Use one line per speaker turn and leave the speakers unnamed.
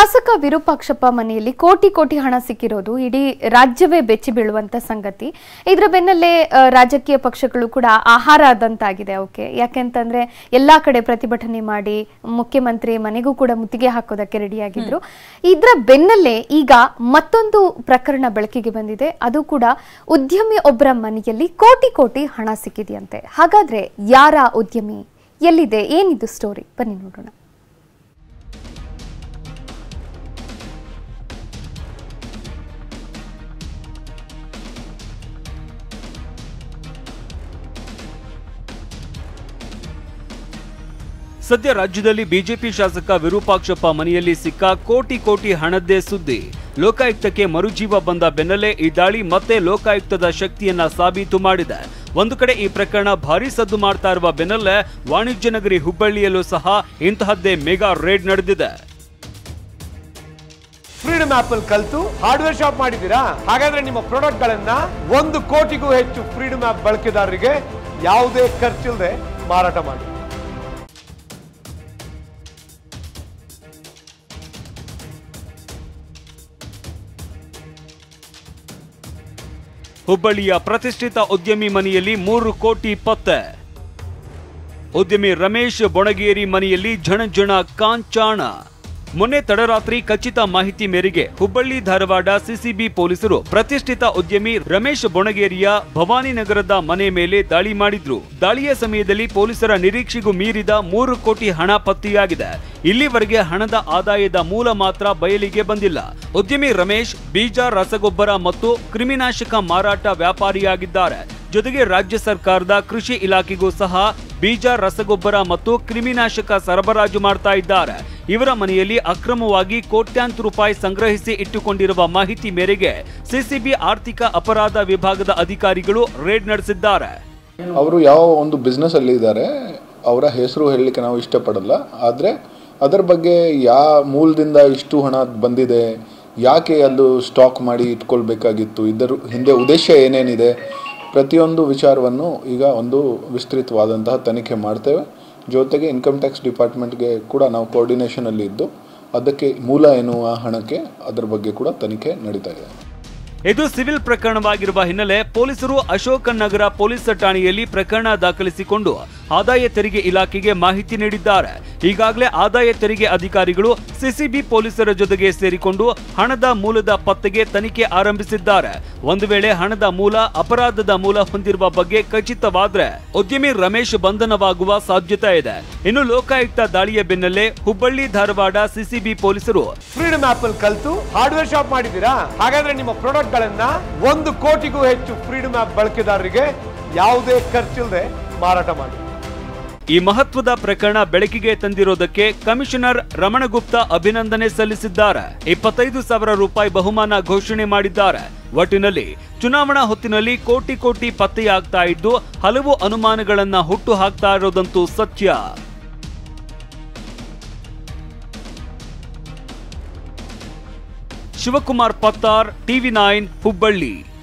ಶಾಸಕ ವಿರೂಪಾಕ್ಷಪ್ಪ ಮನೆಯಲ್ಲಿ ಕೋಟಿ ಕೋಟಿ ಹಣ ಸಿಕ್ಕಿರೋದು ಇಡೀ ರಾಜ್ಯವೇ ಬೆಚ್ಚಿ ಬೀಳುವಂತ ಸಂಗತಿ ಇದರ ಬೆನ್ನಲ್ಲೇ ಆ, ರಾಜಕೀಯ ಪಕ್ಷಗಳು ಕೂಡ ಆಹಾರ ಆದಂತಾಗಿದೆ ಅವಕ್ಕೆ ಯಾಕೆಂತಂದ್ರೆ ಎಲ್ಲಾ ಕಡೆ ಪ್ರತಿಭಟನೆ ಮಾಡಿ ಮುಖ್ಯಮಂತ್ರಿ ಮನೆಗೂ ಕೂಡ ಮುತ್ತಿಗೆ ಹಾಕೋದಕ್ಕೆ ರೆಡಿಯಾಗಿದ್ರು ಇದರ ಬೆನ್ನಲ್ಲೇ ಈಗ ಮತ್ತೊಂದು ಪ್ರಕರಣ ಬೆಳಕಿಗೆ ಬಂದಿದೆ ಅದು ಕೂಡ ಉದ್ಯಮಿ ಒಬ್ಬರ ಮನೆಯಲ್ಲಿ ಕೋಟಿ ಕೋಟಿ ಹಣ ಸಿಕ್ಕಿದೆಯಂತೆ ಹಾಗಾದ್ರೆ ಯಾರ ಉದ್ಯಮಿ ಎಲ್ಲಿದೆ ಏನಿದು ಸ್ಟೋರಿ ಬನ್ನಿ ನೋಡೋಣ
ಸದ್ಯ ರಾಜ್ಯದಲ್ಲಿ ಬಿಜೆಪಿ ಶಾಸಕ ವಿರೂಪಾಕ್ಷಪ್ಪ ಮನೆಯಲ್ಲಿ ಸಿಕ್ಕ ಕೋಟಿ ಕೋಟಿ ಹಣದ್ದೇ ಸುದ್ದಿ ಲೋಕಾಯುಕ್ತಕ್ಕೆ ಮರುಜೀವ ಬಂದ ಬೆನ್ನಲ್ಲೇ ಈ ದಾಳಿ ಮತ್ತೆ ಲೋಕಾಯುಕ್ತದ ಶಕ್ತಿಯನ್ನ ಸಾಬೀತು ಮಾಡಿದೆ ಒಂದು ಕಡೆ ಈ ಪ್ರಕರಣ ಭಾರಿ ಸದ್ದು ಮಾಡ್ತಾ ಇರುವ ಬೆನ್ನಲ್ಲೇ ವಾಣಿಜ್ಯ ನಗರಿ ಹುಬ್ಬಳ್ಳಿಯಲ್ಲೂ ಸಹ ಇಂತಹದ್ದೇ ಮೆಗಾ ರೇಡ್ ನಡೆದಿದೆ
ಫ್ರೀಡಮ್ ಆಪ್ ಅಲ್ಲಿ ಕಲ್ತು ಹಾರ್ಡ್ವೇರ್ ಶಾಪ್ ಮಾಡಿದ್ದೀರಾ ಹಾಗಾದ್ರೆ ನಿಮ್ಮ ಪ್ರಾಡಕ್ಟ್ ಗಳನ್ನ ಒಂದು ಕೋಟಿಗೂ ಹೆಚ್ಚು ಫ್ರೀಡಮ್ ಆಪ್ ಬಳಕೆದಾರರಿಗೆ ಯಾವುದೇ ಖರ್ಚಿಲ್ಲದೆ ಮಾರಾಟ ಮಾಡಿ
ಹುಬ್ಬಳ್ಳಿಯ ಪ್ರತಿಷ್ಠಿತ ಉದ್ಯಮಿ ಮನೆಯಲ್ಲಿ ಮೂರು ಕೋಟಿ ಪತ್ತೆ ಉದ್ಯಮಿ ರಮೇಶ್ ಬೊಣಗೇರಿ ಮನೆಯಲ್ಲಿ ಝಣಝಣ ಕಾಂಚಾಣ ಮೊನ್ನೆ ತಡರಾತ್ರಿ ಖಚಿತ ಮಾಹಿತಿ ಮೇರೆಗೆ ಹುಬ್ಬಳ್ಳಿ ಧಾರವಾಡ ಸಿಸಿಬಿ ಪೊಲೀಸರು ಪ್ರತಿಷ್ಠಿತ ಉದ್ಯಮಿ ರಮೇಶ್ ಬೊಣಗೇರಿಯ ಭವಾನಿನಗರದ ಮನೆ ಮೇಲೆ ದಾಳಿ ಮಾಡಿದ್ರು ದಾಳಿಯ ಸಮಯದಲ್ಲಿ ಪೊಲೀಸರ ನಿರೀಕ್ಷೆಗೂ ಮೀರಿದ ಮೂರು ಕೋಟಿ ಹಣ ಪತ್ತೆಯಾಗಿದೆ ಇಲ್ಲಿವರೆಗೆ ಹಣದ ಆದಾಯದ ಮೂಲ ಮಾತ್ರ ಬಯಲಿಗೆ ಬಂದಿಲ್ಲ ಉದ್ಯಮಿ ರಮೇಶ್ ಬೀಜ ರಸಗೊಬ್ಬರ ಮತ್ತು ಕ್ರಿಮಿನಾಶಕ ಮಾರಾಟ ವ್ಯಾಪಾರಿಯಾಗಿದ್ದಾರೆ ಜೊತೆಗೆ ರಾಜ್ಯ ಸರ್ಕಾರದ ಕೃಷಿ ಇಲಾಖೆಗೂ ಸಹ ಬೀಜ ರಸಗೊಬ್ಬರ ಮತ್ತು ಕ್ರಿಮಿನಾಶಕ ಸರಬರಾಜು ಮಾಡ್ತಾ ಇದ್ದಾರೆ ಇವರ ಮನೆಯಲ್ಲಿ ಅಕ್ರಮವಾಗಿ ಕೋಟ್ಯಾಂತರ ರೂಪಾಯಿ ಸಂಗ್ರಹಿಸಿ ಇಟ್ಟುಕೊಂಡಿರುವ ಮಾಹಿತಿ ಮೇರೆಗೆ ಸಿಸಿಬಿ ಆರ್ಥಿಕ ಅಪರಾಧ ವಿಭಾಗದ ಅಧಿಕಾರಿಗಳು ರೇಡ್ ನಡೆಸಿದ್ದಾರೆ
ಅವರು ಯಾವ ಒಂದು ಬಿಸ್ನೆಸ್ ಅಲ್ಲಿ ಇದ್ದಾರೆ ಅವರ ಹೆಸರು ಹೇಳಲಿಕ್ಕೆ ನಾವು ಇಷ್ಟಪಡಲ್ಲ ಆದರೆ ಅದರ ಬಗ್ಗೆ ಯಾವ ಮೂಲದಿಂದ ಇಷ್ಟು ಹಣ ಬಂದಿದೆ ಯಾಕೆ ಅದು ಸ್ಟಾಕ್ ಮಾಡಿ ಇಟ್ಕೊಳ್ಬೇಕಾಗಿತ್ತು ಇದರ ಹಿಂದೆ ಉದ್ದೇಶ ಏನೇನಿದೆ ಪ್ರತಿಯೊಂದು ವಿಚಾರವನ್ನು ಈಗ ಒಂದು ವಿಸ್ತೃತವಾದಂತಹ ತನಿಖೆ ಮಾಡ್ತೇವೆ ಜೊತೆಗೆ ಇನ್ಕಮ್ ಟ್ಯಾಕ್ಸ್ ಡಿಪಾರ್ಟ್ಮೆಂಟ್ಗೆ ಕೂಡ ನಾವು ಕೋಆರ್ಡಿನೇಷನಲ್ಲಿ ಇದ್ದು ಅದಕ್ಕೆ ಮೂಲ ಎನ್ನುವ ಹಣಕ್ಕೆ ಅದರ ಬಗ್ಗೆ ಕೂಡ ತನಿಖೆ ನಡೀತಾ ಇದೆ
ಇದು ಸಿವಿಲ್ ಪ್ರಕರಣವಾಗಿರುವ ಹಿನ್ನೆಲೆ ಪೊಲೀಸರು ಅಶೋಕ ನಗರ ಪೊಲೀಸ್ ಠಾಣೆಯಲ್ಲಿ ಪ್ರಕರಣ ದಾಖಲಿಸಿಕೊಂಡು ಆದಾಯ ತೆರಿಗೆ ಇಲಾಖೆಗೆ ಮಾಹಿತಿ ನೀಡಿದ್ದಾರೆ ಈಗಾಗಲೇ ಆದಾಯ ತೆರಿಗೆ ಅಧಿಕಾರಿಗಳು ಸಿಸಿಬಿ ಪೊಲೀಸರ ಜೊತೆಗೆ ಸೇರಿಕೊಂಡು ಹಣದ ಮೂಲದ ಪತ್ತೆಗೆ ತನಿಖೆ ಆರಂಭಿಸಿದ್ದಾರೆ ಒಂದು ವೇಳೆ ಹಣದ ಮೂಲ ಅಪರಾಧದ ಮೂಲ ಹೊಂದಿರುವ ಬಗ್ಗೆ ಖಚಿತವಾದ್ರೆ ಉದ್ಯಮಿ ರಮೇಶ್ ಬಂಧನವಾಗುವ ಸಾಧ್ಯತೆ ಇದೆ ಇನ್ನು ಲೋಕಾಯುಕ್ತ ದಾಳಿಯ ಬೆನ್ನಲ್ಲೇ ಹುಬ್ಬಳ್ಳಿ ಧಾರವಾಡ ಸಿಸಿಬಿ ಪೊಲೀಸರು
ಫ್ರೀಡಮ್ ಆಪ್ ಅಲ್ಲಿ ಕಲ್ತು ಹಾರ್ಡ್ವೇರ್ ಶಾಪ್ ಮಾಡಿದ್ದೀರಾ ಹಾಗಾದ್ರೆ ನಿಮ್ಮ ಪ್ರಾಡಕ್ಟ್ ಗಳನ್ನ ಒಂದು ಕೋಟಿಗೂ ಹೆಚ್ಚು ಫ್ರೀಡಮ್ ಆಪ್ ಬಳಕೆದಾರರಿಗೆ ಯಾವುದೇ ಖರ್ಚಿಲ್ಲದೆ ಮಾರಾಟ ಮಾಡಿ
ಈ ಮಹತ್ವದ ಪ್ರಕರಣ ಬೆಳಕಿಗೆ ತಂದಿರೋದಕ್ಕೆ ಕಮಿಷನರ್ ರಮಣಗುಪ್ತಾ ಅಭಿನಂದನೆ ಸಲ್ಲಿಸಿದ್ದಾರೆ ಇಪ್ಪತ್ತೈದು ಸಾವಿರ ರೂಪಾಯಿ ಬಹುಮಾನ ಘೋಷಣೆ ಮಾಡಿದ್ದಾರೆ ಒಟ್ಟಿನಲ್ಲಿ ಚುನಾವಣಾ ಹೊತ್ತಿನಲ್ಲಿ ಕೋಟಿ ಕೋಟಿ ಪತ್ತೆಯಾಗ್ತಾ ಇದ್ದು ಹಲವು ಅನುಮಾನಗಳನ್ನ ಹುಟ್ಟು ಹಾಕ್ತಾ ಇರೋದಂತೂ ಸತ್ಯ ಶಿವಕುಮಾರ್ ಪತ್ತಾರ್ ಟಿವಿ ನೈನ್ ಹುಬ್ಬಳ್ಳಿ